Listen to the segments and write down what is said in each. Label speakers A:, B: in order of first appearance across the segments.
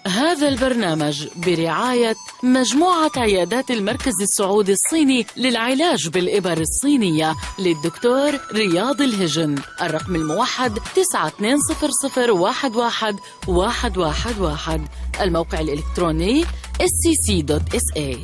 A: هذا البرنامج برعاية مجموعة عيادات المركز السعودي الصيني للعلاج بالإبر الصينية للدكتور رياض الهجن الرقم الموحد 9200111111 الموقع الإلكتروني scc.sa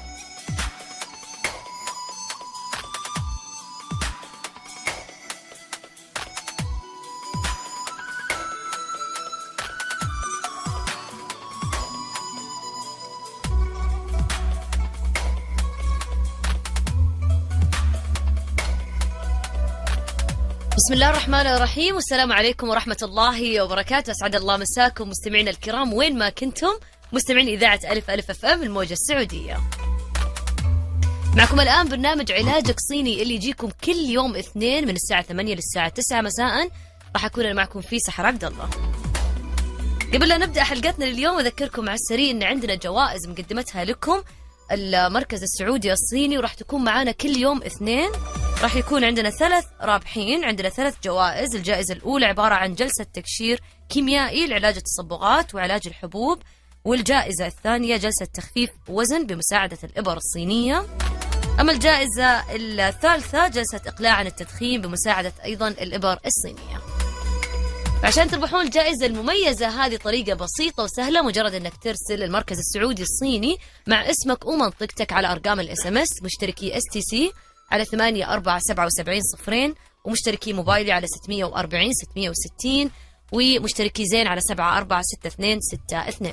B: بسم الله الرحمن الرحيم والسلام عليكم ورحمة الله وبركاته أسعد الله مساكم مستمعينا الكرام وين ما كنتم مستمعين إذاعة ألف ألف أف أم الموجة السعودية معكم الآن برنامج علاجك صيني اللي يجيكم كل يوم اثنين من الساعة 8 للساعة 9 مساء راح أكون أنا معكم فيه سحر عبد الله قبل لا نبدأ حلقتنا لليوم أذكركم على السريع أن عندنا جوائز مقدمتها لكم المركز السعودي الصيني وراح تكون معانا كل يوم اثنين راح يكون عندنا ثلاث رابحين عندنا ثلاث جوائز الجائزة الأولى عبارة عن جلسة تكشير كيميائي لعلاج التصبغات وعلاج الحبوب والجائزة الثانية جلسة تخفيف وزن بمساعدة الإبر الصينية أما الجائزة الثالثة جلسة إقلاع عن التدخين بمساعدة أيضا الإبر الصينية عشان تربحون الجائزة المميزة هذه طريقة بسيطة وسهلة مجرد انك ترسل المركز السعودي الصيني مع اسمك ومنطقتك على ارقام الاس ام اس مشتركي اس تي سي على 8477 صفرين ومشتركي موبايلي على 640 660 ومشتركي زين على 746262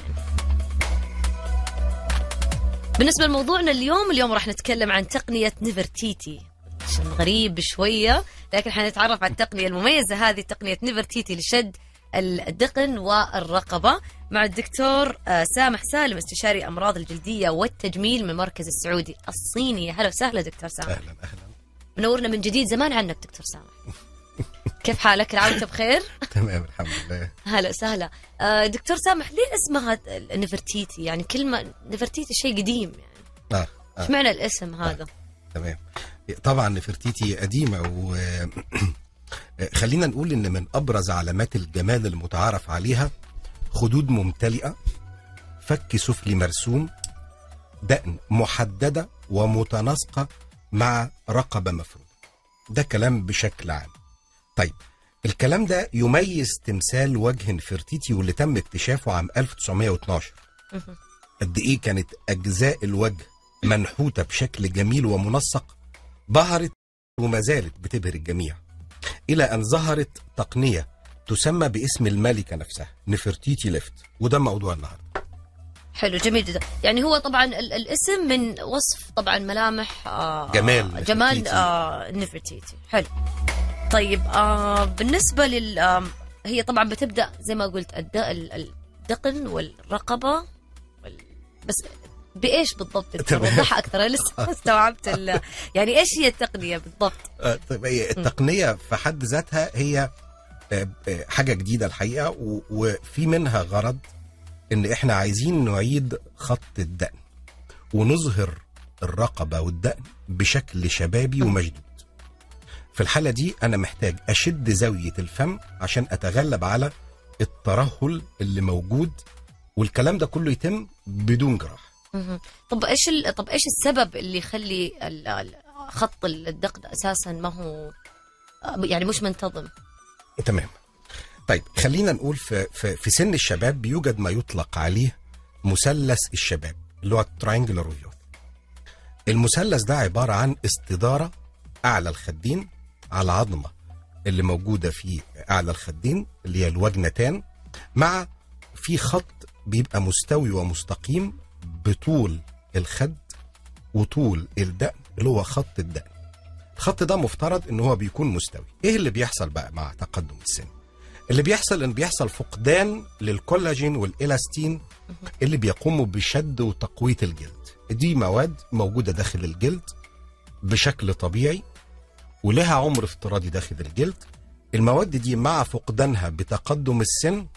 B: بالنسبة لموضوعنا اليوم اليوم راح نتكلم عن تقنية نيفرتيتي عشان غريب شوية لكن حنتعرف على التقنية المميزة هذه تقنية نيفرتيتي لشد الدقن والرقبة مع الدكتور آه، سامح سالم استشاري أمراض الجلدية والتجميل من المركز السعودي الصيني هلا وسهلا دكتور سامح
C: اهلا اهلا
B: منورنا من جديد زمان عنك دكتور سامح كيف حالك العام وانت بخير
C: تمام الحمد لله
B: هلا وسهلا آه، دكتور سامح ليه اسمها نفرتيتي يعني كلمة نفرتيتي شيء قديم يعني
C: اه, آه.
B: ايش معنى الاسم هذا
C: تمام طبعا نفرتيتي قديمه و خلينا نقول ان من ابرز علامات الجمال المتعارف عليها خدود ممتلئه فك سفلي مرسوم دقن محدده ومتناسقه مع رقبه مفروده ده كلام بشكل عام طيب الكلام ده يميز تمثال وجه نفرتيتي واللي تم اكتشافه عام 1912 قد ايه كانت اجزاء الوجه منحوته بشكل جميل ومنسق ظهرت وما زالت بتبهر الجميع الى ان ظهرت تقنيه تسمى باسم الملكه نفسها نفرتيتي ليفت وده موضوع النهارده
B: حلو جميل جدا يعني هو طبعا ال- الاسم من وصف طبعا ملامح آه
C: جمال
B: جمال
C: نفرتيتي.
B: آه نفرتيتي حلو طيب آه بالنسبة لل آه هي طبعا بتبدأ زي ما قلت الد- ال- الدقن والرقبة وال... بس بإيش بالضبط دكتور؟
C: تمام.
B: وضحها أكثر أنا لسه ما استوعبت ال... يعني إيش هي التقنية بالضبط
C: آه، طيب هي التقنيه في حد ذاتها هي آه، آه، حاجه جديده الحقيقه و- وفي منها غرض ان احنا عايزين نعيد خط الدقن ونظهر الرقبه والدقن بشكل شبابي ومشدود في الحاله دي انا محتاج اشد زاويه الفم عشان اتغلب على الترهل اللي موجود والكلام ده كله يتم بدون جراحه
B: مهم. طب إيش ال... طب إيش السبب اللي يخلي ال... ال- خط الدقن أساسا ما هو آه، يعني مش منتظم
C: تمام طيب خلينا نقول في, في, في سن الشباب بيوجد ما يطلق عليه مثلث الشباب اللي هو التراينجلر اوف يوث المثلث ده عباره عن استداره اعلى الخدين على عظمه اللي موجوده في اعلى الخدين اللي هي الوجنتان مع في خط بيبقى مستوي ومستقيم بطول الخد وطول الدقن اللي هو خط الدقن الخط ده مفترض ان هو بيكون مستوي ايه اللي بيحصل بقى مع تقدم السن اللي بيحصل ان بيحصل فقدان للكولاجين والالاستين اللي بيقوموا بشد وتقويه الجلد دي مواد موجوده داخل الجلد بشكل طبيعي ولها عمر افتراضي داخل الجلد المواد دي مع فقدانها بتقدم السن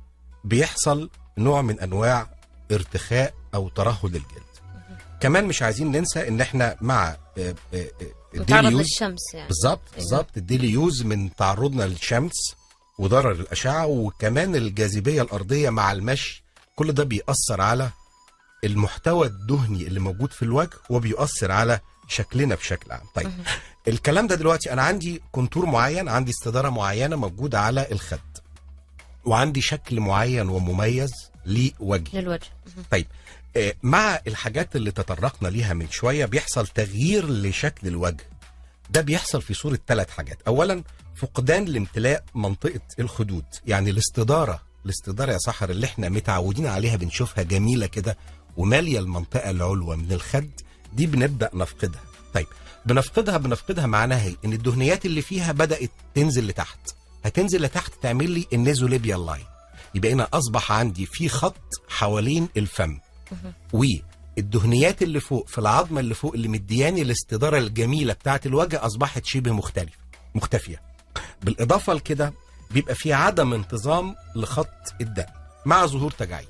C: بيحصل نوع من انواع ارتخاء او ترهل الجلد كمان مش عايزين ننسى ان احنا مع آه، آه، آه،
B: متعرض
C: الديلي يوز
B: للشمس يعني
C: بالظبط بالظبط الديلي يوز من تعرضنا للشمس وضرر الاشعه وكمان الجاذبيه الارضيه مع المشي كل ده بيأثر على المحتوى الدهني اللي موجود في الوجه وبيؤثر على شكلنا بشكل عام طيب الكلام ده دلوقتي انا عندي كونتور معين عندي استداره معينه موجوده على الخد وعندي شكل معين ومميز لوجهي
B: للوجه
C: طيب آه، مع الحاجات اللي تطرقنا ليها من شويه بيحصل تغيير لشكل الوجه ده بيحصل في صوره ثلاث حاجات اولا فقدان لامتلاء منطقه الخدود يعني الاستداره الاستداره يا سحر اللي احنا متعودين عليها بنشوفها جميله كده وماليه المنطقه العلوى من الخد دي بنبدا نفقدها طيب بنفقدها بنفقدها معناها ايه ان الدهنيات اللي فيها بدات تنزل لتحت هتنزل لتحت تعمل لي النيزوليبيال لاين يبقى هنا اصبح عندي في خط حوالين الفم والدهنيات اللي فوق في العظمه اللي فوق اللي مدياني الاستداره الجميله بتاعت الوجه اصبحت شبه مختلفه مختفيه بالاضافه لكده بيبقى في عدم انتظام لخط الدم مع ظهور تجاعيد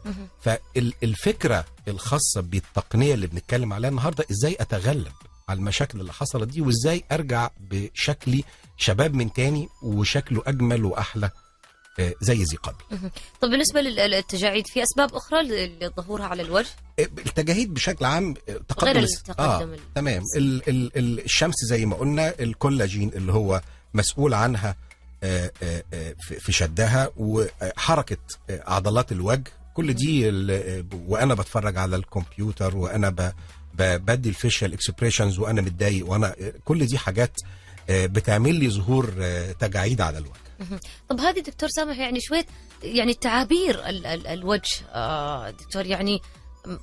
C: فالفكره الخاصه بالتقنيه اللي بنتكلم عليها النهارده ازاي اتغلب على المشاكل اللي حصلت دي وازاي ارجع بشكلي شباب من تاني وشكله اجمل واحلى آه، زي ذي قبل
B: طب بالنسبه للتجاعيد في اسباب اخرى لظهورها على الوجه
C: آه، التجاعيد بشكل عام آه، تقدم
B: غير
C: الس-
B: التقدم ال-
C: تمام ال ال ال الشمس زي ما قلنا الكولاجين اللي هو مسؤول عنها آه، آه، آه، في في شدها وحركه آه، عضلات الوجه كل دي ال- آه، وانا بتفرج على الكمبيوتر وانا ب- ب- بدي الفيشال اكسبريشنز وانا متضايق وانا آه، كل دي حاجات آه، بتعمل لي ظهور آه، تجاعيد على الوجه
B: طب هذه دكتور سامح يعني شويه يعني تعابير ال ال الوجه آه دكتور يعني م-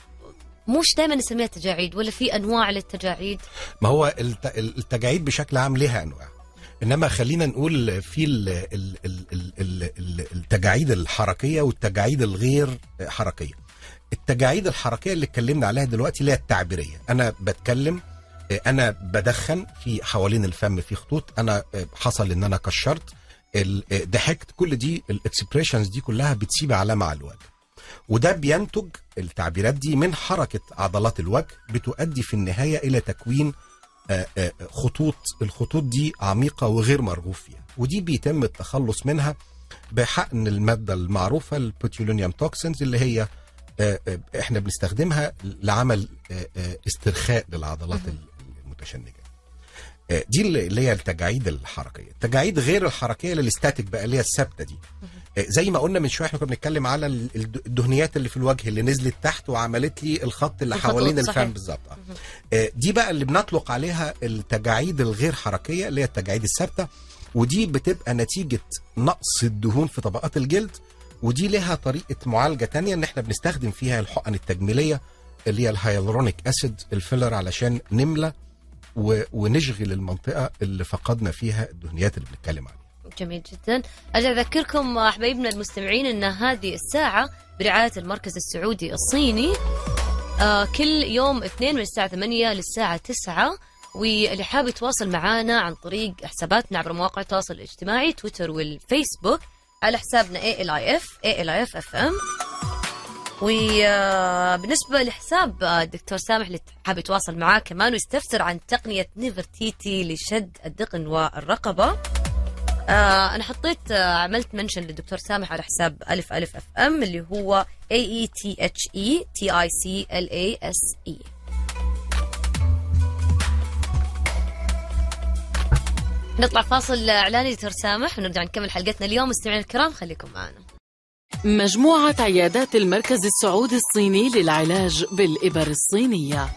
B: مش دائما نسميها تجاعيد ولا في انواع للتجاعيد
C: ما هو الت- التجاعيد بشكل عام لها انواع انما خلينا نقول في ال ال ال ال ال ال التجاعيد الحركيه والتجاعيد الغير حركيه التجاعيد الحركيه اللي اتكلمنا عليها دلوقتي اللي هي التعبيريه انا بتكلم انا بدخن في حوالين الفم في خطوط انا حصل ان انا كشرت ال- ضحكت كل دي الاكسبريشنز دي كلها بتسيب علامه على الوجه وده بينتج التعبيرات دي من حركه عضلات الوجه بتؤدي في النهايه الى تكوين آه، آه، خطوط الخطوط دي عميقه وغير مرغوب فيها ودي بيتم التخلص منها بحقن الماده المعروفه البوتيولونيوم توكسينز اللي هي آه، آه، احنا بنستخدمها لعمل آه، آه، استرخاء للعضلات المتشنجه آه، دي اللي اللي هي التجاعيد الحركيه التجاعيد غير الحركيه اللي الاستاتيك بقى اللي هي الثابته دي آه، زي ما قلنا من شويه احنا كنا بنتكلم على ال- الد- الدهنيات اللي في الوجه اللي نزلت تحت وعملت لي الخط اللي
B: الخطوط،
C: حوالين
B: صحيح.
C: الفم بالظبط آه. آه، دي بقى اللي بنطلق عليها التجاعيد الغير حركيه اللي هي التجاعيد الثابته ودي بتبقى نتيجه نقص الدهون في طبقات الجلد ودي لها طريقه معالجه تانية ان احنا بنستخدم فيها الحقن التجميليه اللي هي الهيالورونيك اسيد الفيلر علشان نملى و... ونشغل المنطقه اللي فقدنا فيها الدهنيات اللي بنتكلم عليها
B: جميل جدا أرجع أذكركم آه، حبايبنا المستمعين أن هذه الساعة برعاية المركز السعودي الصيني آه كل يوم اثنين من الساعة 8 للساعة 9 واللي حاب يتواصل معنا عن طريق حساباتنا عبر مواقع التواصل الاجتماعي تويتر والفيسبوك على حسابنا ALIF ALIF FM وبالنسبة لحساب آه، الدكتور سامح اللي حاب يتواصل معاه كمان ويستفسر عن تقنية نيفرتيتي لشد الدقن والرقبة آه انا حطيت آه عملت منشن للدكتور سامح على حساب الف الف اف ام اللي هو A E T H E T I C L A S E نطلع فاصل اعلاني دكتور سامح ونرجع نكمل حلقتنا اليوم مستمعينا الكرام خليكم معنا
A: مجموعة عيادات المركز السعودي الصيني للعلاج بالإبر الصينية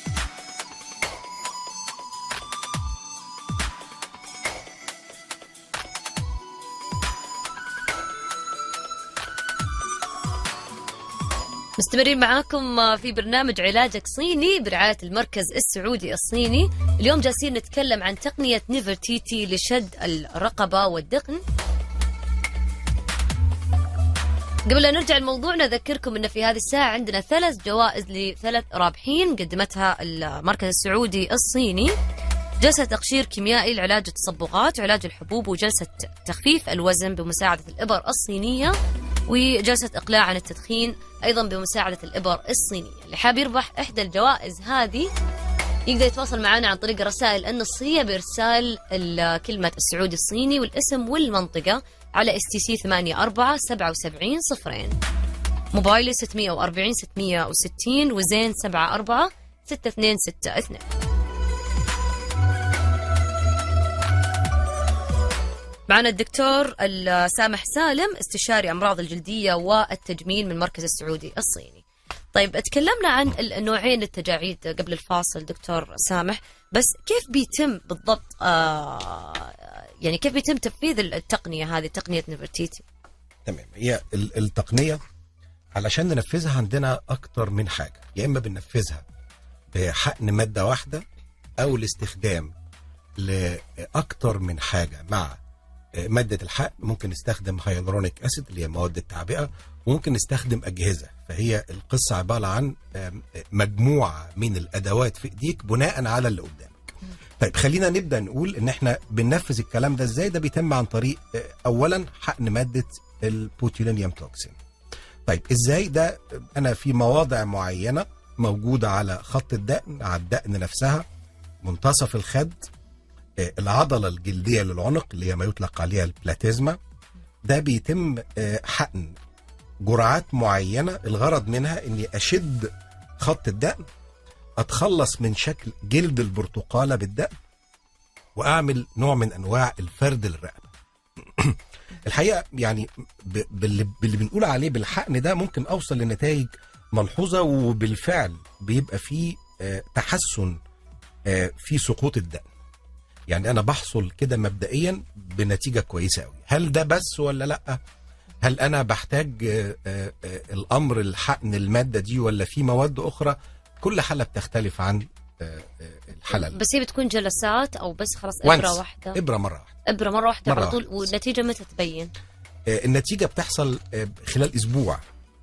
B: مستمرين معاكم في برنامج علاجك صيني برعاية المركز السعودي الصيني اليوم جالسين نتكلم عن تقنية نيفرتيتي لشد الرقبة والدقن قبل لا نرجع لموضوعنا أذكركم أن في هذه الساعة عندنا ثلاث جوائز لثلاث رابحين قدمتها المركز السعودي الصيني جلسة تقشير كيميائي لعلاج التصبغات وعلاج الحبوب وجلسة تخفيف الوزن بمساعدة الإبر الصينية وجلسة إقلاع عن التدخين أيضا بمساعدة الإبر الصينية اللي حاب يربح إحدى الجوائز هذه يقدر يتواصل معنا عن طريق الرسائل النصية بإرسال ال- كلمة السعودي الصيني والاسم والمنطقة على اس تي سي 84 77 صفرين موبايلي 640 660 وزين 74 6262 معنا الدكتور سامح سالم استشاري امراض الجلديه والتجميل من المركز السعودي الصيني. طيب تكلمنا عن النوعين التجاعيد قبل الفاصل دكتور سامح بس كيف بيتم بالضبط آه يعني كيف بيتم تنفيذ التقنيه هذه تقنيه نفرتيتي؟
C: تمام هي ال- التقنيه علشان ننفذها عندنا اكتر من حاجه يا اما بننفذها بحقن ماده واحده او الاستخدام لاكتر من حاجه مع ماده الحقن ممكن نستخدم هيالورونيك اسيد اللي هي مواد التعبئه وممكن نستخدم اجهزه فهي القصه عباره عن آم، مجموعه من الادوات في ايديك بناء على اللي قدامك طيب خلينا نبدا نقول ان احنا بننفذ الكلام ده ازاي ده بيتم عن طريق آه، اولا حقن ماده البوتيولينيوم توكسين طيب ازاي ده انا في مواضع معينه موجوده على خط الدقن على الدقن نفسها منتصف الخد آه، العضله الجلديه للعنق اللي هي ما يطلق عليها البلاتيزما ده بيتم آه، حقن جرعات معينه الغرض منها اني اشد خط الدقن اتخلص من شكل جلد البرتقاله بالدقن واعمل نوع من انواع الفرد للرقبه الحقيقه يعني ب- باللي, باللي بنقول عليه بالحقن ده ممكن اوصل لنتائج ملحوظه وبالفعل بيبقى فيه آه، تحسن آه، في سقوط الدقن يعني انا بحصل كده مبدئيا بنتيجه كويسه قوي هل ده بس ولا لا هل انا بحتاج آه، آه، آه، الامر الحقن الماده دي ولا في مواد اخرى كل حاله بتختلف عن آه، آه، الحاله
B: بس هي بتكون جلسات او بس خلاص
C: Once.
B: ابره واحده
C: ابره مره واحده
B: ابره مره واحده
C: مرة
B: على طول
C: واحدة.
B: والنتيجه متى تبين؟
C: آه، النتيجه بتحصل آه، خلال اسبوع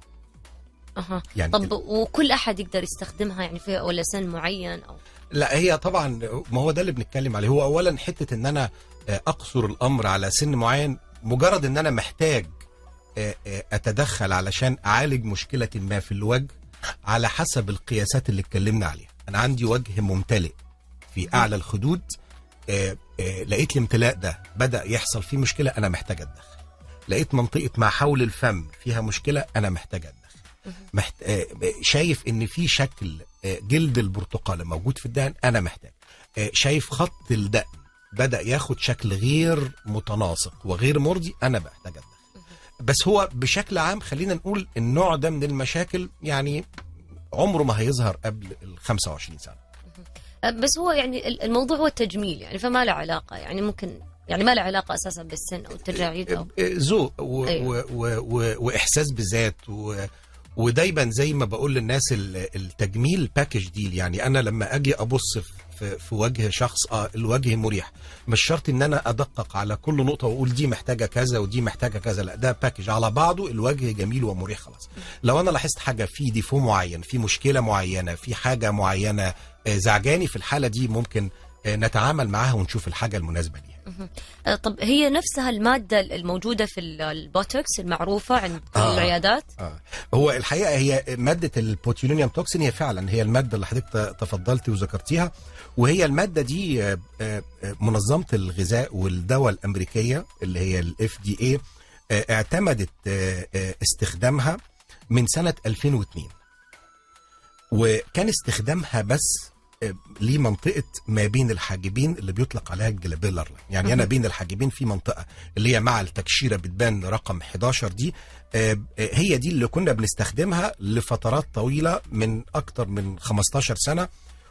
B: اها
C: يعني
B: طب وكل احد يقدر يستخدمها يعني في ولا سن معين او
C: لا هي طبعا ما هو ده اللي بنتكلم عليه هو اولا حته ان انا آه، اقصر الامر على سن معين مجرد ان انا محتاج آه، آه، اتدخل علشان اعالج مشكله ما في الوجه على حسب القياسات اللي اتكلمنا عليها انا عندي وجه ممتلئ في اعلى الخدود آه، آه، لقيت الامتلاء ده بدا يحصل فيه مشكله انا محتاج اتدخل لقيت منطقه ما حول الفم فيها مشكله انا محتاج اتدخل محت... آه، شايف ان في شكل آه، جلد البرتقاله موجود في الدقن انا محتاج آه، شايف خط الدقن بدا ياخد شكل غير متناسق وغير مرضي انا محتاج اتدخل بس هو بشكل عام خلينا نقول النوع ده من المشاكل يعني عمره ما هيظهر قبل ال 25 سنه
B: بس هو يعني ال- الموضوع هو التجميل يعني فما له علاقه يعني ممكن يعني ما له علاقه اساسا بالسن او التجاعيد او
C: ذوق و...
B: أيوة.
C: و... و... و... واحساس بالذات و... ودايما زي ما بقول للناس ال- التجميل باكج ديل يعني انا لما اجي ابص في, في وجه شخص اه الوجه مريح مش شرط ان انا ادقق على كل نقطه واقول دي محتاجه كذا ودي محتاجه كذا لا ده باكج على بعضه الوجه جميل ومريح خلاص لو انا لاحظت حاجه في ديفو معين في مشكله معينه في حاجه معينه آه، زعجاني في الحاله دي ممكن آه، نتعامل معاها ونشوف الحاجه المناسبه ليها
B: آه، طب هي نفسها الماده الموجوده في ال- البوتوكس المعروفه عند كل
C: آه.
B: العيادات
C: آه. هو الحقيقه هي ماده البوتيولينيوم توكسين هي فعلا هي الماده اللي حضرتك ت- تفضلتي وذكرتيها وهي الماده دي آه، آه، آه، منظمه الغذاء والدواء الامريكيه اللي هي الاف دي اي اعتمدت آه، آه، استخدامها من سنه 2002 وكان استخدامها بس آه، لمنطقه ما بين الحاجبين اللي بيطلق عليها الجلابيلر يعني انا بين الحاجبين في منطقه اللي هي مع التكشيره بتبان رقم 11 دي آه، آه، هي دي اللي كنا بنستخدمها لفترات طويله من اكتر من 15 سنه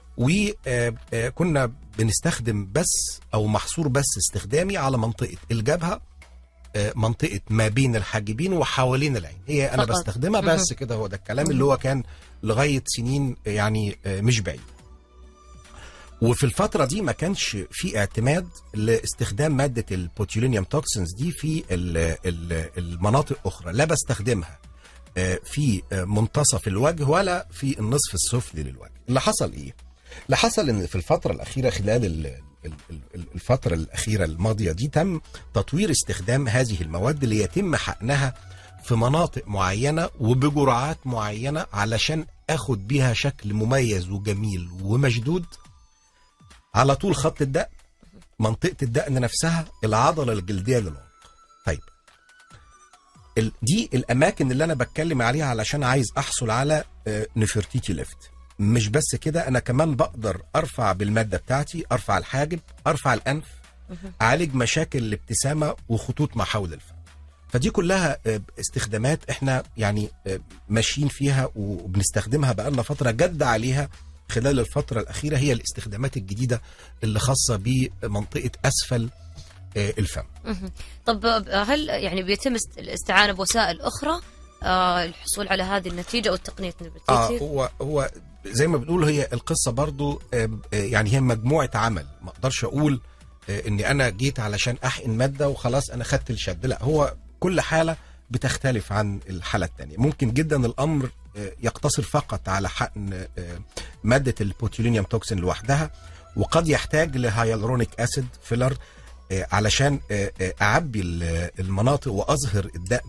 C: وكنا بنستخدم بس او محصور بس استخدامي على منطقه الجبهه آه، منطقه ما بين الحاجبين وحوالين العين هي انا
B: فقط.
C: بستخدمها
B: مهم.
C: بس كده هو ده الكلام اللي هو كان لغايه سنين يعني آه، مش بعيد وفي الفترة دي ما كانش في اعتماد لاستخدام مادة البوتيولينيوم توكسينز دي في ال ال المناطق أخرى لا بستخدمها آه، في آه، منتصف الوجه ولا في النصف السفلي للوجه اللي حصل إيه؟ اللي حصل إن في الفترة الأخيرة خلال ال- ال- ال- الفترة الأخيرة الماضية دي تم تطوير استخدام هذه المواد اللي يتم حقنها في مناطق معينة وبجرعات معينة علشان اخد بيها شكل مميز وجميل ومشدود على طول خط الدقن منطقة الدقن نفسها العضلة الجلدية للعنق طيب ال- دي الاماكن اللي انا بتكلم عليها علشان عايز احصل على آه، نفرتيتي ليفت مش بس كده انا كمان بقدر ارفع بالماده بتاعتي ارفع الحاجب ارفع الانف اعالج مشاكل الابتسامه وخطوط ما حول الفم فدي كلها آه، استخدامات احنا يعني آه، ماشيين فيها وبنستخدمها بقالنا فتره جد عليها خلال الفتره الاخيره هي الاستخدامات الجديده اللي خاصه بمنطقه اسفل آه، الفم
B: مهم. طب آه، هل يعني بيتم است- الاستعانه بوسائل اخرى آه الحصول على هذه النتيجه او التقنيه
C: اه
B: نفرتيتي
C: هو هو زي ما بنقول هي القصه برضو آم، آه، يعني هي مجموعه عمل ما اقدرش اقول آه، اني انا جيت علشان احقن ماده وخلاص انا خدت الشد لا هو كل حاله بتختلف عن الحاله الثانيه ممكن جدا الامر آه، يقتصر فقط على حقن آه، ماده البوتيولينيوم توكسين لوحدها وقد يحتاج لهايلورونيك اسيد فيلر آه، علشان آه، آه، اعبي ال- المناطق واظهر الدقن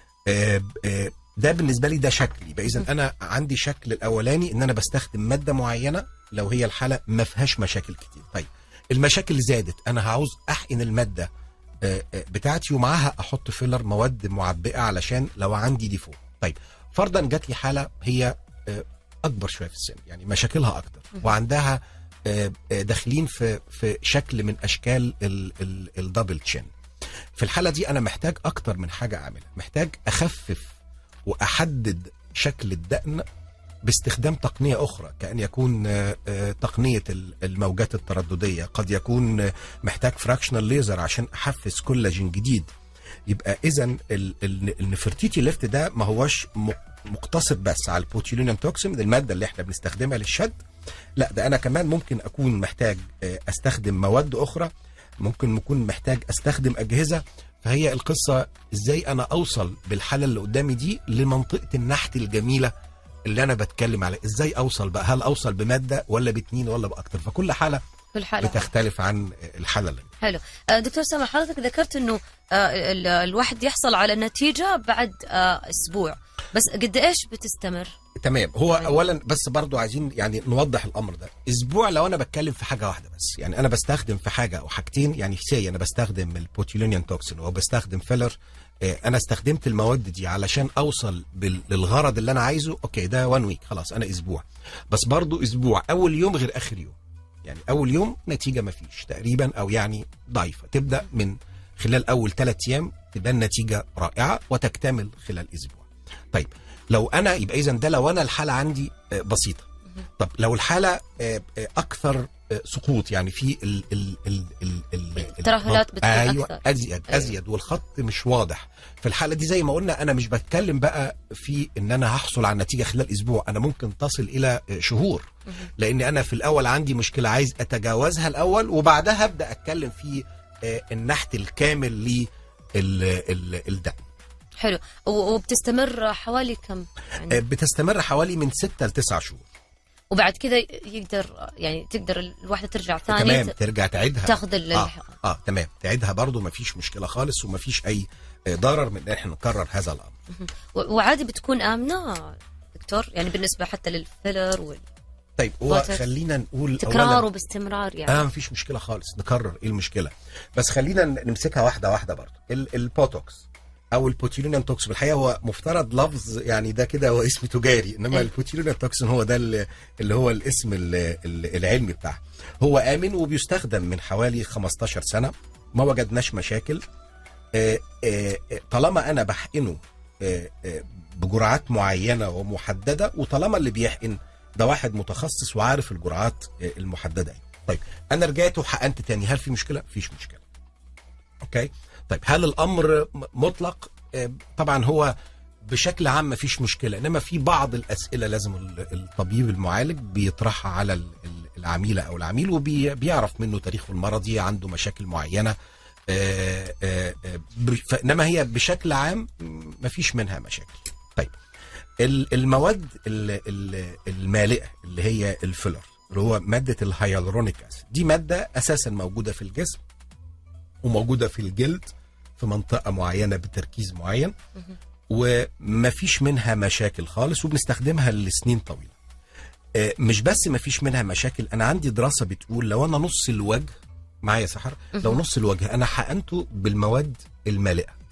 C: آه، آه، ده بالنسبه لي ده شكل يبقى اذا انا عندي شكل الاولاني ان انا بستخدم ماده معينه لو هي الحاله ما فيهاش مشاكل كتير طيب المشاكل زادت انا هعوز احقن الماده آه، آه، بتاعتي ومعاها احط فيلر مواد معبئه علشان لو عندي ديفو طيب فرضا جات لي حاله هي آه، اكبر شويه في السن يعني مشاكلها اكتر وعندها آه، آه، داخلين في في شكل من اشكال ال- ال- الدبل تشين في الحاله دي انا محتاج اكتر من حاجه اعملها محتاج اخفف واحدد شكل الدقن باستخدام تقنيه اخرى كان يكون آه، آه، تقنيه ال- الموجات التردديه قد يكون آه، محتاج فراكشنال ليزر عشان احفز كولاجين جديد يبقى اذا النفرتيتي ليفت ده ما هوش م- مقتصر بس على البوتيولينيوم توكسين الماده اللي احنا بنستخدمها للشد لا ده انا كمان ممكن اكون محتاج آه، استخدم مواد اخرى ممكن نكون محتاج استخدم اجهزه فهي القصه ازاي انا اوصل بالحاله اللي قدامي دي لمنطقه النحت الجميله اللي انا بتكلم عليها ازاي اوصل بقى هل اوصل بماده ولا باتنين ولا باكتر فكل حاله
B: في الحاله
C: بتختلف عن الحاله اللي
B: حلو آه، دكتور سامح حضرتك ذكرت انه آه، ال- الواحد يحصل على نتيجه بعد آه، اسبوع بس قد ايش بتستمر
C: تمام هو
B: طيب.
C: اولا بس برضو عايزين يعني نوضح الامر ده اسبوع لو انا بتكلم في حاجه واحده بس يعني انا بستخدم في حاجه او حاجتين يعني سي انا بستخدم البوتيولينيوم توكسين وبستخدم فيلر آه، انا استخدمت المواد دي علشان اوصل بال- للغرض اللي انا عايزه اوكي ده وان ويك خلاص انا اسبوع بس برضو اسبوع اول يوم غير اخر يوم يعني اول يوم نتيجه ما فيش تقريبا او يعني ضعيفه تبدا من خلال اول ثلاث ايام تبان نتيجه رائعه وتكتمل خلال اسبوع طيب لو انا يبقى اذا ده لو انا الحاله عندي آه، بسيطه طب لو الحاله آه، آه، اكثر آه، سقوط يعني في ال ال ال ال ال
B: الترهلات بتكون
C: ايوه
B: أكثر.
C: ازيد
B: أيوة.
C: ازيد والخط مش واضح في الحاله دي زي ما قلنا انا مش بتكلم بقى في ان انا هحصل على نتيجه خلال اسبوع انا ممكن تصل الى آه، شهور لان انا في الاول عندي مشكله عايز اتجاوزها الاول وبعدها ابدا اتكلم في آه، النحت الكامل ل الدم
B: حلو و- وبتستمر حوالي كم
C: آه،
B: يعني
C: بتستمر حوالي من 6 ل 9 شهور
B: وبعد كذا يقدر يعني تقدر الواحده ترجع ثاني
C: تمام
B: ت-
C: ترجع تعيدها
B: تاخذ ال-
C: اه, آه تمام تعيدها برضو ما فيش مشكله خالص وما فيش اي آه، ضرر من ان احنا نكرر هذا الامر
B: و- وعادي بتكون امنه دكتور يعني بالنسبه حتى للفيلر
C: طيب هو
B: بوتوكس.
C: خلينا نقول
B: والتكرار
C: أولاً-
B: وباستمرار يعني
C: اه مفيش مشكله خالص نكرر ايه المشكله بس خلينا نمسكها واحده واحده برضه ال- البوتوكس او البوتيلينيوم توكس بالحقيقه هو مفترض لفظ يعني ده كده هو اسم تجاري انما
B: إيه.
C: البوتيلينيوم توكسين هو ده اللي اللي هو الاسم ال- ال- العلمي بتاعه هو امن وبيستخدم من حوالي 15 سنه ما وجدناش مشاكل آه، آه، آه، طالما انا بحقنه آه، آه، بجرعات معينه ومحدده وطالما اللي بيحقن ده واحد متخصص وعارف الجرعات آه، المحدده يعني. طيب انا رجعت وحقنت تاني هل في مشكله؟ فيش مشكله. اوكي؟ طيب هل الامر م- مطلق؟ آه، طبعا هو بشكل عام مفيش مشكله انما في بعض الاسئله لازم ال- الطبيب المعالج بيطرحها على ال- ال- العميله او العميل وبيعرف منه تاريخه المرضي عنده مشاكل معينه آه، آه، آه، ب- ف- انما هي بشكل عام م- مفيش منها مشاكل. طيب ال- المواد ال- ال- المالئه اللي هي الفيلر اللي هو ماده الهيالورونيك اسيد دي ماده اساسا موجوده في الجسم وموجوده في الجلد في منطقه معينه بتركيز معين ومفيش منها مشاكل خالص وبنستخدمها لسنين طويله آه، مش بس مفيش منها مشاكل انا عندي دراسه بتقول لو انا نص الوجه معايا يا سحر لو نص الوجه انا حقنته بالمواد المالئه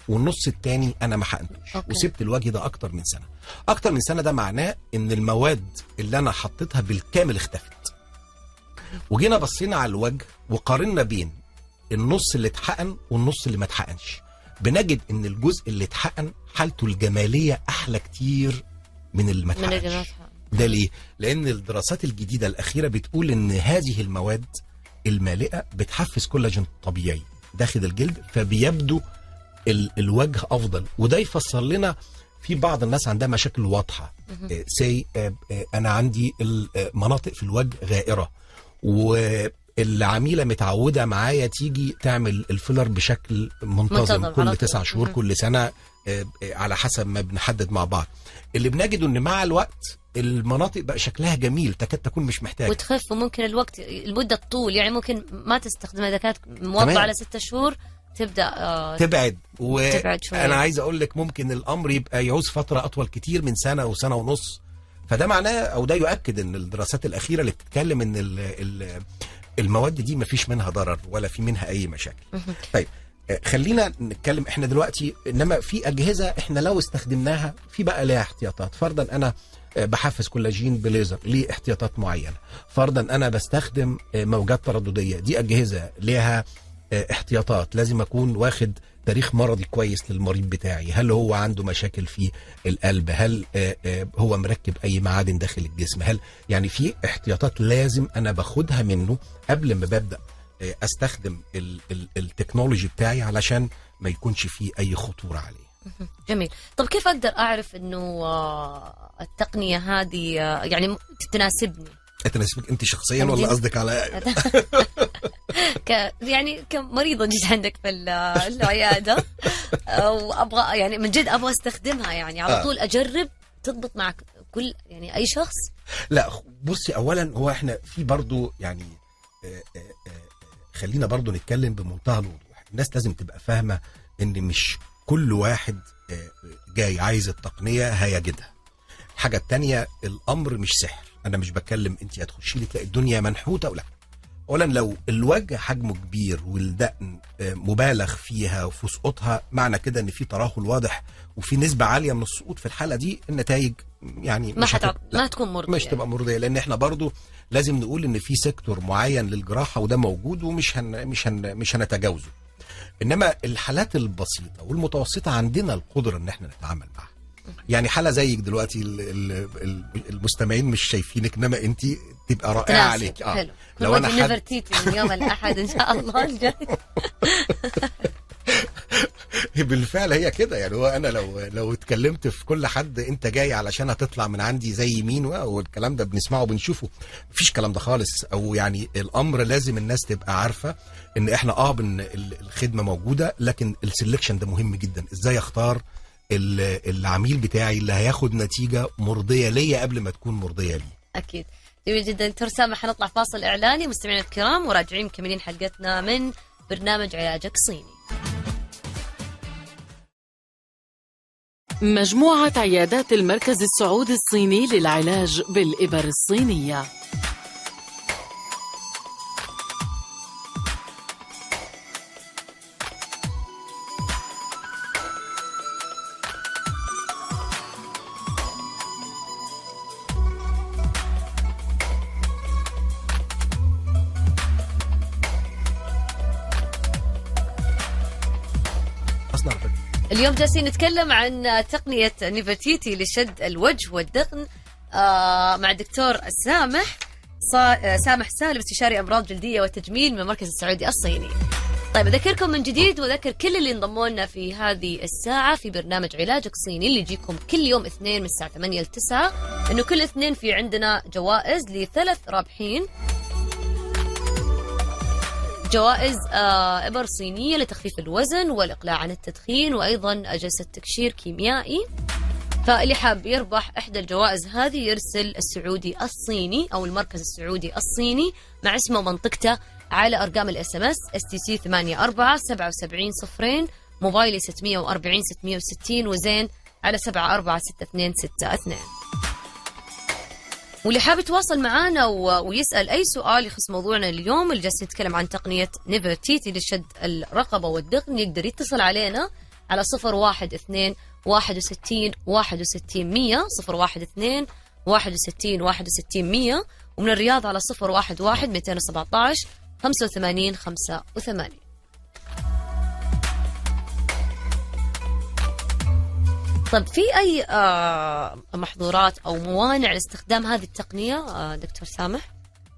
C: والنص التاني انا ما حقنتوش
B: أوكي.
C: وسبت الوجه ده اكتر من سنه اكتر من سنه ده معناه ان المواد اللي انا حطيتها بالكامل اختفت وجينا بصينا على الوجه وقارنا بين النص اللي اتحقن والنص اللي ما اتحقنش بنجد ان الجزء اللي اتحقن حالته الجماليه احلى كتير من اللي ما
B: من
C: اتحقنش
B: الجناح
C: ده ليه؟ لأن الدراسات الجديدة الأخيرة بتقول إن هذه المواد المالئة بتحفز كولاجين طبيعي داخل الجلد فبيبدو ال الوجه أفضل وده يفسر لنا في بعض الناس عندها مشاكل واضحة سي أنا عندي المناطق في الوجه غائرة والعميلة متعودة معايا تيجي تعمل الفيلر بشكل منتظم
B: منتظم على
C: كل
B: طول.
C: تسع شهور
B: مهم.
C: كل سنة آه، آه، على حسب ما بنحدد مع بعض اللي بنجده ان مع الوقت المناطق بقى شكلها جميل تكاد تكون مش محتاجه
B: وتخف وممكن الوقت المده تطول يعني ممكن ما تستخدمها اذا كانت موضعه
C: تمام.
B: على ستة شهور تبدا آه
C: تبعد
B: تبعد شوية.
C: وانا عايز اقول لك ممكن الامر يبقى يعوز فتره اطول كتير من سنه وسنه ونص فده معناه او ده يؤكد ان الدراسات الاخيره اللي بتتكلم ان ال ال المواد دي مفيش منها ضرر ولا في منها اي مشاكل طيب آه، خلينا نتكلم احنا دلوقتي انما في اجهزه احنا لو استخدمناها في بقى ليها احتياطات فرضا انا آه، بحفز كولاجين بليزر ليه احتياطات معينه فرضا انا بستخدم آه، موجات تردديه دي اجهزه ليها آه، احتياطات لازم اكون واخد تاريخ مرضي كويس للمريض بتاعي هل هو عنده مشاكل في القلب هل آه، آه، هو مركب اي معادن داخل الجسم هل يعني في احتياطات لازم انا باخدها منه قبل ما ببدا آه، استخدم ال ال التكنولوجي بتاعي علشان ما يكونش فيه اي خطوره عليه
B: جميل طب كيف اقدر اعرف انه آه التقنيه هذه آه يعني م- تناسبني
C: تناسبك انت شخصيا
B: عندي-
C: ولا قصدك على
B: ك يعني كمريضه جيت عندك في ال- العياده آه، وابغى يعني من جد ابغى استخدمها يعني على
C: آه.
B: طول اجرب تضبط مع كل يعني اي شخص
C: لا بصي اولا هو احنا في برضو يعني آه، آه، آه، خلينا برضو نتكلم بمنتهى الوضوح الناس لازم تبقى فاهمه ان مش كل واحد آه، جاي عايز التقنيه هيجدها الحاجه التانية الامر مش سحر انا مش بتكلم انت هتخشي لي تلاقي الدنيا منحوته ولا اولا لو الوجه حجمه كبير والدقن آه، مبالغ فيها وفي سقوطها معنى كده ان في ترهل واضح وفي نسبه عاليه من السقوط في الحاله دي النتائج يعني
B: ما
C: مش
B: حتع...
C: هتبقى- لا.
B: ما تكون مرضيه
C: مش تبقى مرضيه لان احنا برضو لازم نقول ان في سيكتور معين للجراحه وده موجود ومش هن مش هن مش هنتجاوزه انما الحالات البسيطه والمتوسطه عندنا القدره ان احنا نتعامل معها يعني حاله زيك دلوقتي ال- ال- ال- المستمعين مش شايفينك انما انت تبقى رائعه
B: تناسب.
C: عليك
B: حلو
C: لو
B: لو
C: أنا
B: انا
C: حد-
B: نيفرتيتي من يوم الاحد ان شاء الله الجاي
C: بالفعل هي كده يعني هو انا لو لو اتكلمت في كل حد انت جاي علشان هتطلع من عندي زي مين والكلام ده بنسمعه وبنشوفه مفيش كلام ده خالص او يعني الامر لازم الناس تبقى عارفه ان احنا اه بن ال- الخدمه موجوده لكن السلكشن ده مهم جدا ازاي اختار ال- العميل بتاعي اللي هياخد نتيجه مرضيه ليا قبل ما تكون مرضيه لي
B: اكيد جميل جدا دكتور سامح حنطلع فاصل اعلاني مستمعينا الكرام وراجعين مكملين حلقتنا من برنامج علاجك صيني
A: مجموعة عيادات المركز السعودي الصيني للعلاج بالإبر الصينية
C: اصلا على فكرة.
B: اليوم جالسين نتكلم عن تقنية نيفرتيتي لشد الوجه والدقن آه مع الدكتور سامح صا... آه، سامح سالم استشاري امراض جلديه والتجميل من المركز السعودي الصيني. طيب اذكركم من جديد واذكر كل اللي انضموا لنا في هذه الساعه في برنامج علاجك صيني اللي يجيكم كل يوم اثنين من الساعه 8 ل 9 انه كل اثنين في عندنا جوائز لثلاث رابحين جوائز آه، إبر صينية لتخفيف الوزن والإقلاع عن التدخين وأيضا أجهزة تكشير كيميائي فاللي حاب يربح إحدى الجوائز هذه يرسل السعودي الصيني أو المركز السعودي الصيني مع اسمه ومنطقته على أرقام الاس ام اس اس تي سي 84 77 صفرين موبايلي 640 660 وزين على 7462662 واللي حاب يتواصل معنا و... ويسال اي سؤال يخص موضوعنا اليوم اللي جالسين نتكلم عن تقنيه نيفرتيتي لشد الرقبه والدقن يقدر يتصل علينا على صفر واحد اثنين واحد وستين واحد وستين مية صفر واحد اثنين واحد وستين واحد وستين مية ومن الرياض على صفر واحد واحد ميتين وسبعة عشر خمسة وثمانين خمسة وثمانين طيب في أي آه، محظورات أو موانع لاستخدام هذه التقنية آه، دكتور سامح؟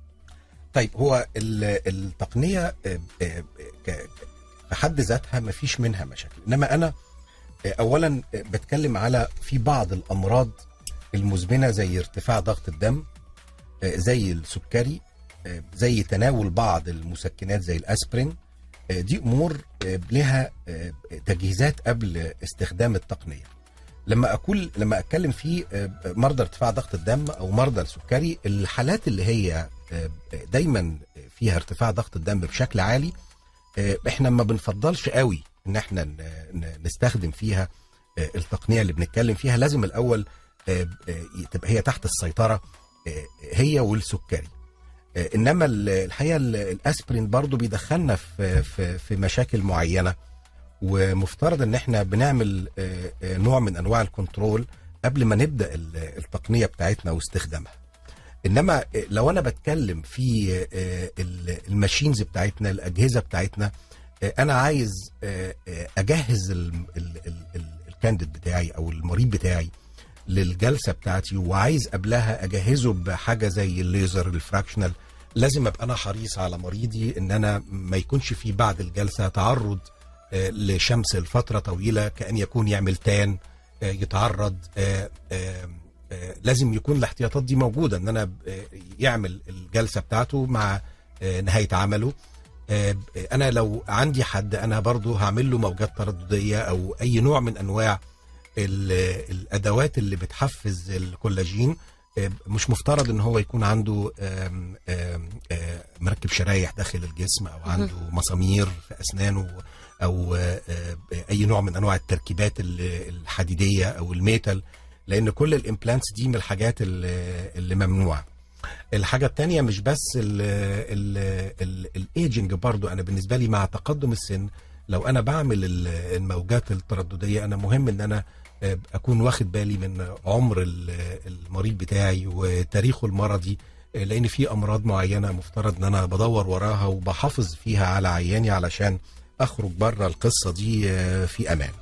C: طيب هو ال- التقنيه آه، آه، ك- في حد ذاتها ما فيش منها مشاكل انما انا آه، اولا آه، بتكلم على في بعض الامراض المزمنه زي ارتفاع ضغط الدم آه، زي السكري آه، زي تناول بعض المسكنات زي الاسبرين آه، دي امور آه، لها آه، تجهيزات قبل استخدام التقنيه لما اقول لما اتكلم في آه، مرضى ارتفاع ضغط الدم او مرضى السكري الحالات اللي هي آه، دايما فيها ارتفاع ضغط الدم بشكل عالي آه، احنا ما بنفضلش قوي ان احنا ن- ن- نستخدم فيها آه، التقنيه اللي بنتكلم فيها لازم الاول آه، آه، تبقى هي تحت السيطره آه، هي والسكري آه، انما ال- الحقيقه ال- الاسبرين برضو بيدخلنا في في في مشاكل معينه ومفترض ان احنا بنعمل آه، آه، نوع من انواع الكنترول قبل ما نبدا ال- التقنيه بتاعتنا واستخدامها انما آه، لو انا بتكلم في آه، ال- الماشينز بتاعتنا الاجهزه بتاعتنا آه، انا عايز آه، آه، اجهز ال- ال- ال- ال- الكانديد بتاعي او المريض بتاعي للجلسه بتاعتي وعايز قبلها اجهزه بحاجه زي الليزر الفراكشنال لازم ابقى انا حريص على مريضي ان انا ما يكونش في بعد الجلسه تعرض آه، لشمس لفتره طويله كان يكون يعمل تان آه، يتعرض آه، آه، آه، لازم يكون الاحتياطات دي موجوده ان انا آه، يعمل الجلسه بتاعته مع آه، نهايه عمله آه، انا لو عندي حد انا برضو هعمل له موجات تردديه او اي نوع من انواع ال- الادوات اللي بتحفز الكولاجين آه، مش مفترض ان هو يكون عنده آم، آم، آه، مركب شرايح داخل الجسم او عنده مسامير في اسنانه او آه، آه، اي نوع من انواع التركيبات ال- الحديديه او الميتال لان كل الامبلانتس دي من الحاجات اللي اللي ممنوعه الحاجه التانية مش بس الايجنج برضو انا بالنسبه لي مع تقدم السن لو انا بعمل ال- الموجات التردديه انا مهم ان انا آه، اكون واخد بالي من عمر ال- المريض بتاعي وتاريخه المرضي آه، لان في امراض معينه مفترض ان انا بدور وراها وبحافظ فيها على عياني علشان اخرج بره القصه دي آه، في امان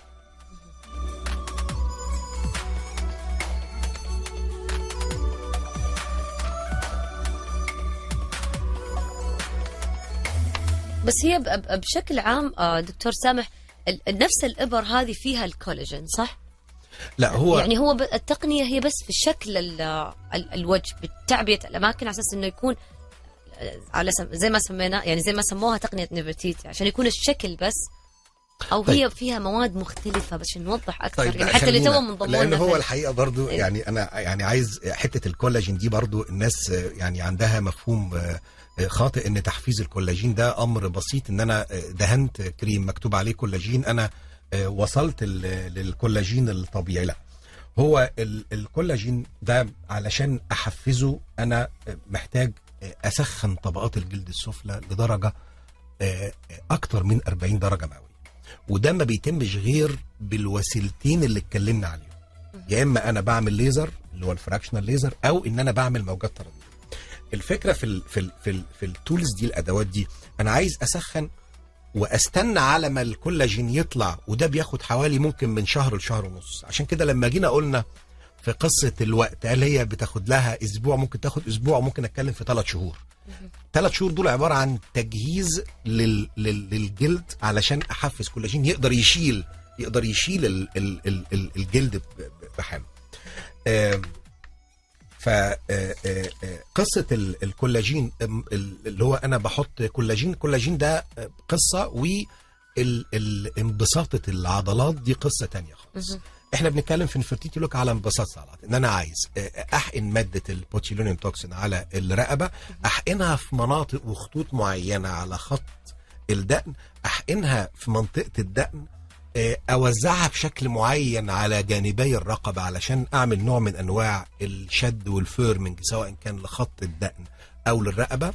B: بس هي ب- ب- بشكل عام آه، دكتور سامح ال- نفس الإبر هذه فيها الكولاجين صح؟
C: لا هو
B: يعني هو ب- التقنية هي بس في شكل ال- ال- الوجه بتعبية الأماكن على أساس إنه يكون آه، على سم... زي ما سمينا يعني زي ما سموها تقنية نيفرتيتي عشان يكون الشكل بس أو
C: طيب.
B: هي فيها مواد مختلفة بس عشان نوضح أكثر
C: طيب
B: يعني حتى اللي
C: خلينا-
B: تو منضمون
C: لان
B: لنا
C: هو
B: في-
C: الحقيقه برضو
B: إيه.
C: يعني انا يعني عايز حته الكولاجين دي برضو الناس آه، يعني عندها مفهوم آه، آه، خاطئ ان تحفيز الكولاجين ده امر بسيط ان انا آه، دهنت كريم مكتوب عليه كولاجين انا آه، وصلت ال- للكولاجين الطبيعي لا هو ال- الكولاجين ده علشان احفزه انا آه، محتاج آه، اسخن طبقات الجلد السفلى لدرجه آه، آه، اكتر من 40 درجه مئويه وده ما بيتمش غير بالوسيلتين اللي اتكلمنا عليهم يا اما انا بعمل ليزر اللي هو الفراكشنال ليزر او ان انا بعمل موجات تردديه الفكره في ال في ال في, ال في التولز دي الادوات دي انا عايز اسخن واستنى على ما الكولاجين يطلع وده بياخد حوالي ممكن من شهر لشهر ونص عشان كده لما جينا قلنا في قصه الوقت هل هي بتاخد لها اسبوع ممكن تاخد اسبوع ممكن اتكلم في ثلاث شهور ثلاث شهور دول عباره عن تجهيز لل... لل... للجلد علشان احفز كولاجين يقدر يشيل يقدر يشيل ال... ال... ال... ال- الجلد ب- ب- بحاله آم، ف آه، آه، آه، قصه ال- الكولاجين أم، ال- اللي هو انا بحط كولاجين الكولاجين ده آه، قصه وانبساطه العضلات دي قصه تانية خالص
B: مهم.
C: احنا بنتكلم في انفرتيتي لوك على انبساط العضلات ان انا عايز آه، احقن ماده البوتيلونيوم توكسين على الرقبه احقنها في مناطق وخطوط معينه على خط الدقن احقنها في منطقه الدقن آه، اوزعها بشكل معين على جانبي الرقبه علشان اعمل نوع من انواع الشد والفيرمنج سواء كان لخط الدقن او للرقبه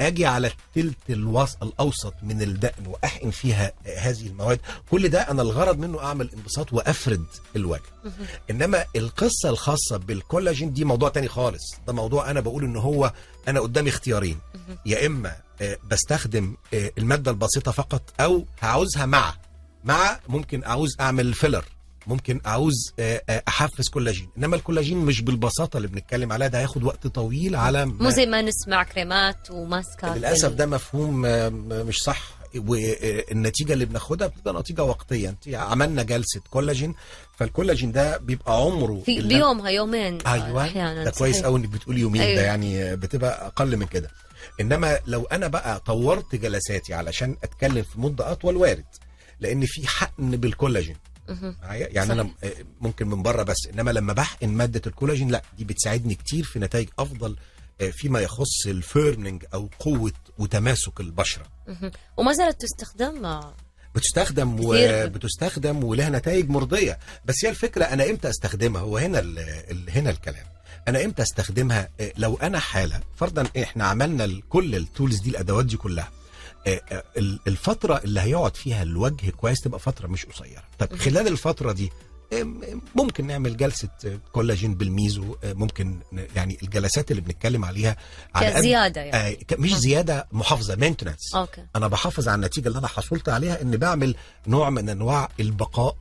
C: اجي على التلت الوسط الاوسط من الدقن واحقن فيها آه، هذه المواد كل ده انا الغرض منه اعمل انبساط وافرد الوجه انما القصه الخاصه بالكولاجين دي موضوع تاني خالص ده موضوع انا بقول ان هو انا قدامي اختيارين يا اما آه، بستخدم آه، الماده البسيطه فقط او هعوزها مع مع ممكن اعوز اعمل فيلر ممكن اعوز آه، آه، احفز كولاجين انما الكولاجين مش بالبساطه اللي بنتكلم عليها ده هياخد وقت طويل على
B: مو زي ما نسمع كريمات وماسكات
C: للاسف
B: بال-
C: ده مفهوم آه، م- مش صح والنتيجه اللي بناخدها بتبقى نتيجه وقتيه انت عملنا جلسه كولاجين فالكولاجين ده بيبقى عمره
B: في
C: اللي-
B: بيومها يومين
C: ايوه
B: احيانا
C: ده كويس
B: صحيح.
C: قوي انك بتقول يومين
B: أيوة.
C: ده يعني بتبقى اقل من كده انما لو انا بقى طورت جلساتي علشان اتكلم في مده اطول وارد لان في حقن بالكولاجين
B: مهم.
C: معايا يعني
B: صح.
C: انا آه، ممكن من بره بس انما لما بحقن ماده الكولاجين لا دي بتساعدني كتير في نتائج افضل آه، فيما يخص الفيرنينج او قوه وتماسك البشره
B: مهم. وما زالت تستخدم آه،
C: بتستخدم
B: كتير.
C: وبتستخدم ولها نتائج مرضيه بس هي الفكره انا امتى استخدمها هو هنا ال ال هنا الكلام انا امتى استخدمها آه، لو انا حاله فرضا احنا عملنا ال- كل التولز دي الادوات دي كلها آه، آه، ال- الفتره اللي هيقعد فيها الوجه كويس تبقى فتره مش قصيره طب خلال الفتره دي آم، ممكن نعمل جلسه آه، كولاجين بالميزو آه، ممكن ن- يعني الجلسات اللي بنتكلم عليها على قد-
B: كزياده يعني
C: آه، ك- مش زياده محافظه مينتنس
B: اوكي
C: انا بحافظ على النتيجه اللي انا حصلت عليها ان بعمل نوع من انواع البقاء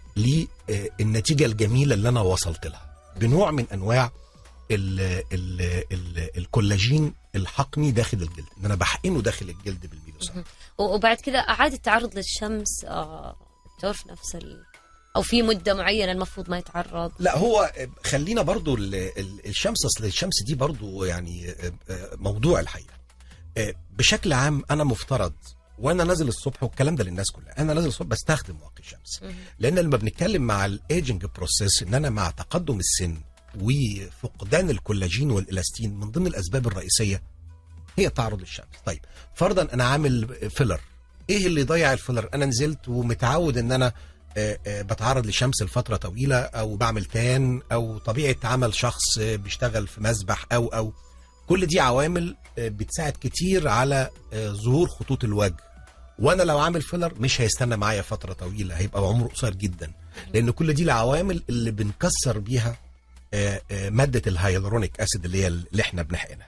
C: للنتيجه الجميله اللي انا وصلت لها بنوع من انواع ال ال ال الكولاجين الحقني داخل الجلد ان انا بحقنه داخل الجلد بالميدوسان
B: و- وبعد كذا اعاده التعرض للشمس آه، دكتور في نفس ال... او في مده معينه المفروض ما يتعرض
C: لا هو خلينا برضو ال- ال- الشمس اصل الشمس دي برضو يعني آه، آه، موضوع الحقيقه آه، بشكل عام انا مفترض وانا نازل الصبح والكلام ده للناس كلها انا نازل الصبح بستخدم واقي الشمس
B: مهم.
C: لان لما بنتكلم مع الايجنج بروسيس ان انا مع تقدم السن وفقدان الكولاجين والالاستين من ضمن الاسباب الرئيسيه هي التعرض للشمس طيب فرضا انا عامل فيلر ايه اللي يضيع الفيلر انا نزلت ومتعود ان انا آه، آه، بتعرض لشمس لفتره طويله او بعمل تان او طبيعه عمل شخص آه، بيشتغل في مسبح او او كل دي عوامل آه، بتساعد كتير على آه، ظهور خطوط الوجه وانا لو عامل فيلر مش هيستنى معايا فتره طويله هيبقى عمره قصير جدا لان كل دي العوامل اللي بنكسر بيها آه، آه، ماده الهيالورونيك اسيد اللي هي اللي احنا بنحقنها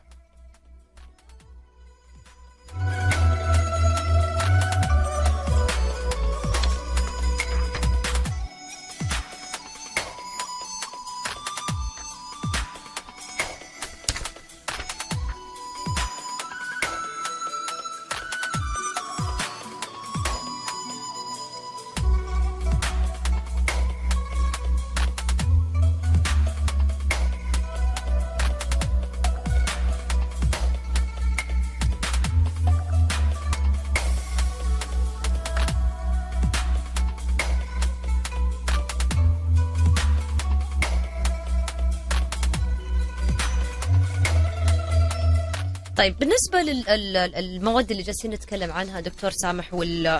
B: طيب بالنسبه للمواد اللي جالسين نتكلم عنها دكتور سامح وال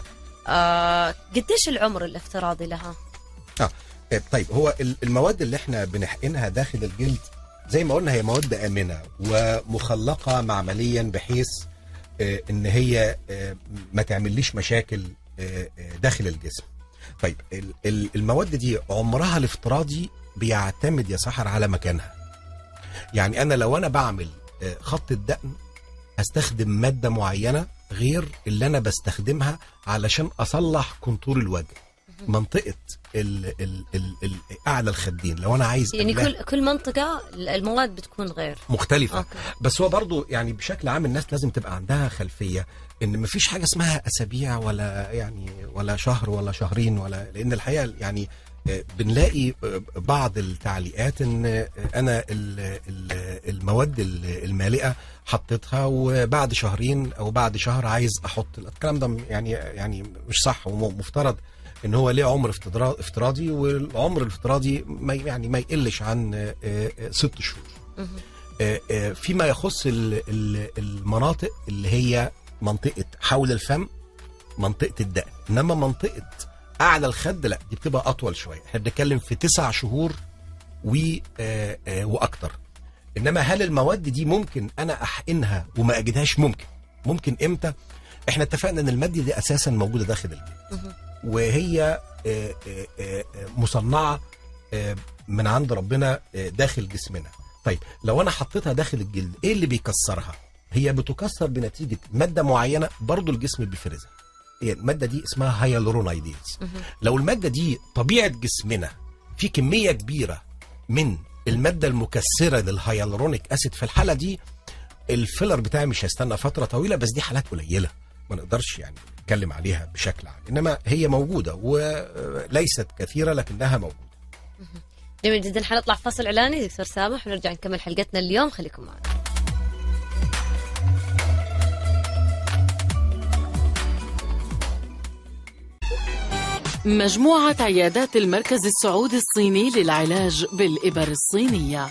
B: آه قديش العمر الافتراضي لها؟
C: آه، طيب هو ال- المواد اللي احنا بنحقنها داخل الجلد زي ما قلنا هي مواد آمنة ومخلقة معمليا بحيث آه، ان هي آه، ما تعمليش مشاكل آه، آه، داخل الجسم طيب ال- ال- المواد دي عمرها الافتراضي بيعتمد يا سحر على مكانها يعني انا لو انا بعمل آه، خط الدقن هستخدم مادة معينة غير اللي انا بستخدمها علشان اصلح كونتور الوجه منطقة ال ال ال ال اعلى الخدين لو انا عايز
B: يعني
C: أملاها
B: كل كل منطقه المواد بتكون غير
C: مختلفة
B: اوكي
C: بس هو برضو يعني بشكل عام الناس لازم تبقى عندها خلفية ان مفيش حاجة اسمها اسابيع ولا يعني ولا شهر ولا شهرين ولا لان الحقيقة يعني آه، بنلاقي آه، بعض التعليقات ان آه، انا ال- ال- المواد ال- المالئة حطيتها وبعد شهرين او بعد شهر عايز احط الكلام ده يعني يعني مش صح ومفترض ان هو ليه عمر افترا- افتراضي والعمر الافتراضي ما يعني ما يقلش عن آه، آه، ست شهور
B: مهم.
C: آه، آه، فيما يخص ال- ال- المناطق اللي هي منطقة حول الفم منطقة الدقن إنما منطقة أعلى الخد لا دي بتبقى أطول شوية احنا بنتكلم في تسع شهور و آه، آه، وأكتر إنما هل المواد دي ممكن أنا أحقنها وما أجدهاش ممكن ممكن امتى احنا اتفقنا ان الماده دي اساسا موجوده داخل الجلد
B: مهم.
C: وهي آه، آه، آه، مصنعه آه، من عند ربنا آه، داخل جسمنا طيب لو انا حطيتها داخل الجلد ايه اللي بيكسرها هي بتكسر بنتيجه ماده معينه برضو الجسم بيفرزها هي الماده دي اسمها هيالورونايديز
B: مهم.
C: لو الماده دي طبيعه جسمنا في كميه كبيره من الماده المكسره للهيالورونيك اسيد في الحاله دي الفيلر بتاعي مش هيستنى فتره طويله بس دي حالات قليله ما نقدرش يعني نتكلم عليها بشكل عام انما هي موجوده وليست كثيره لكنها موجوده
B: جميل جدا حنطلع فاصل اعلاني دكتور سامح ونرجع نكمل حلقتنا اليوم خليكم معنا
A: مجموعة عيادات المركز السعودي الصيني للعلاج بالإبر الصينية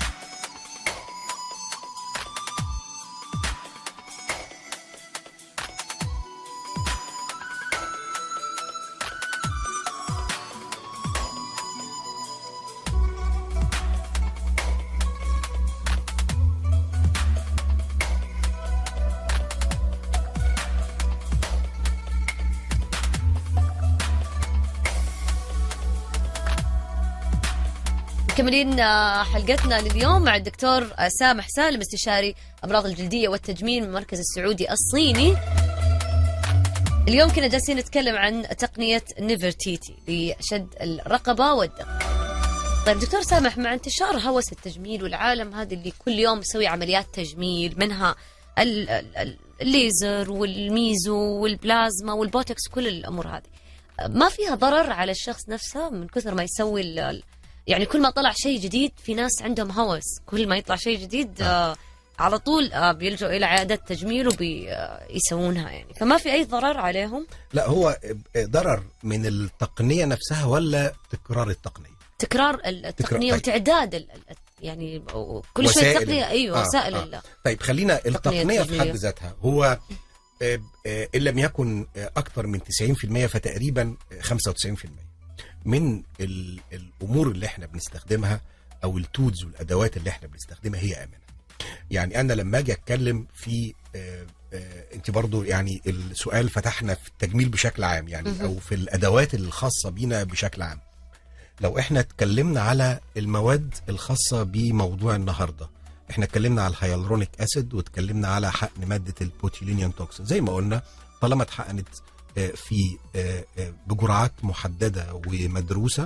B: مكملين آه، حلقتنا لليوم مع الدكتور آه، سامح سالم استشاري امراض الجلديه والتجميل من المركز السعودي الصيني اليوم كنا جالسين نتكلم عن تقنيه نيفرتيتي لشد الرقبه والدق طيب دكتور سامح مع انتشار هوس التجميل والعالم هذا اللي كل يوم يسوي عمليات تجميل منها ال- ال- ال- الليزر والميزو والبلازما والبوتوكس كل الامور هذه ما فيها ضرر على الشخص نفسه من كثر ما يسوي ال- ال- يعني كل ما طلع شيء جديد في ناس عندهم هوس كل ما يطلع شيء جديد آه على طول آه بيلجؤوا الى عيادات تجميل وبيسوونها يعني فما في اي ضرر عليهم
C: لا هو ضرر من التقنيه نفسها ولا تكرار التقنيه
B: تكرار ال- التقنيه
C: طيب.
B: وتعداد ال- ال- يعني كل شوي
C: وسائل
B: تقنيه
C: ال-
B: ايوه
C: آه،
B: وسائل
C: آه.
B: ال-
C: طيب خلينا التقنيه في حد
B: التجميلية.
C: ذاتها هو آه، آه، ان لم يكن آه، اكثر من 90% فتقريبا آه، 95% من ال- الامور اللي احنا بنستخدمها او التولز والادوات اللي احنا بنستخدمها هي امنه يعني انا لما اجي اتكلم في آه، آه، انت برضو يعني السؤال فتحنا في التجميل بشكل عام يعني
B: مهم.
C: او في الادوات الخاصه بينا بشكل عام لو احنا اتكلمنا على المواد الخاصه بموضوع النهارده احنا اتكلمنا على الهيالورونيك اسيد واتكلمنا على حقن ماده البوتيلينيوم توكسين زي ما قلنا طالما اتحقنت آه، في آه، آه، بجرعات محدده ومدروسه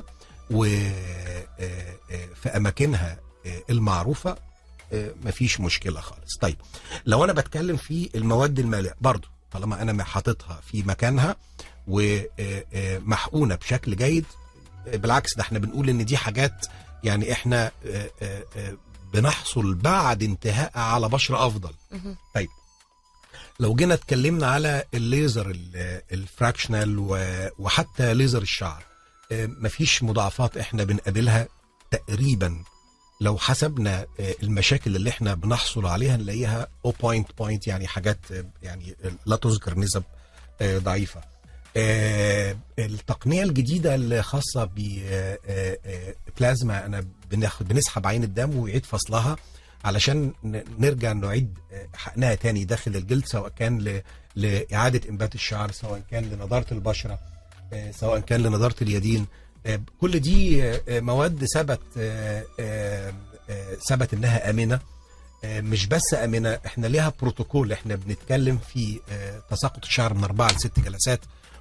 C: وفي اماكنها آه، المعروفه آه، مفيش مشكله خالص طيب لو انا بتكلم في المواد المالئه برضو طالما انا حاططها في مكانها ومحقونه بشكل جيد آه، بالعكس ده احنا بنقول ان دي حاجات يعني احنا آه، آه، آه، بنحصل بعد انتهاء على بشره افضل
B: مهم.
C: لو جينا اتكلمنا على الليزر ال- الفراكشنال و- وحتى ليزر الشعر آه، مفيش مضاعفات احنا بنقابلها تقريبا لو حسبنا آه، المشاكل اللي احنا بنحصل عليها نلاقيها او بوينت بوينت يعني حاجات آه، يعني لا تذكر نسب آه، ضعيفه آه، التقنيه الجديده اللي خاصه ببلازما انا بناخد بنسحب عين الدم ويعيد فصلها علشان ن- نرجع نعيد آه، حقنها تاني داخل الجلد سواء كان ل- لاعاده انبات الشعر سواء كان لنضاره البشره آه، سواء كان لنضاره اليدين آه، كل دي آه، آه، مواد ثبت آه، آه، آه، ثبت انها امنه آه، مش بس امنه احنا ليها بروتوكول احنا بنتكلم في آه، تساقط الشعر من اربعه لست جلسات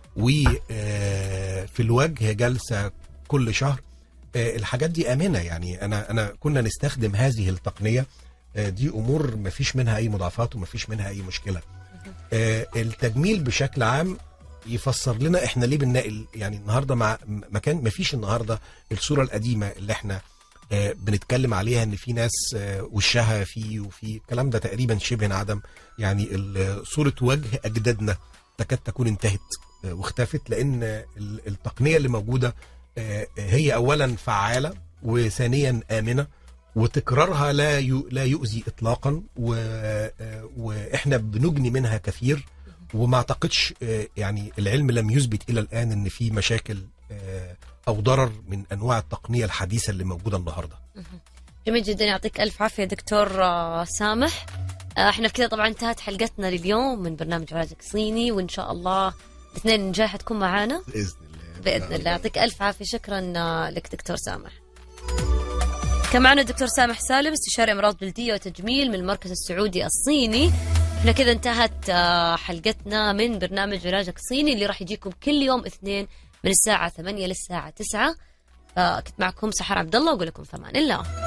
C: وفي الوجه جلسه كل شهر آه، الحاجات دي امنه يعني انا انا كنا نستخدم هذه التقنيه آه، دي امور ما فيش منها اي مضاعفات وما فيش منها اي مشكله آه، التجميل بشكل عام يفسر لنا احنا ليه بننقل يعني النهارده مع مكان ما فيش النهارده الصوره القديمه اللي احنا آه، بنتكلم عليها ان في ناس آه، وشها فيه وفي الكلام ده تقريبا شبه انعدم يعني ال- صوره وجه اجدادنا تكاد تكون انتهت آه، واختفت لان ال- التقنيه اللي موجوده آه، هي اولا فعاله وثانيا امنه وتكرارها لا يو- لا يؤذي اطلاقا و- آه، واحنا بنجني منها كثير وما اعتقدش آه، يعني العلم لم يثبت الى الان ان في مشاكل آه، او ضرر من انواع التقنيه الحديثه اللي موجوده النهارده
B: جميل جدا يعطيك الف عافيه دكتور آه، سامح آه، احنا بكذا طبعا انتهت حلقتنا لليوم من برنامج علاجك صيني وان شاء الله الاثنين الجاي حتكون معانا
C: باذن الله
B: باذن الله يعطيك الف عافيه شكرا آه، لك دكتور سامح كان معنا الدكتور سامح سالم استشاري امراض جلديه وتجميل من المركز السعودي الصيني احنا كذا انتهت آه، حلقتنا من برنامج علاجك صيني اللي راح يجيكم كل يوم اثنين من الساعه 8 للساعه 9 فكنت معكم سحر عبد الله واقول لكم في امان الله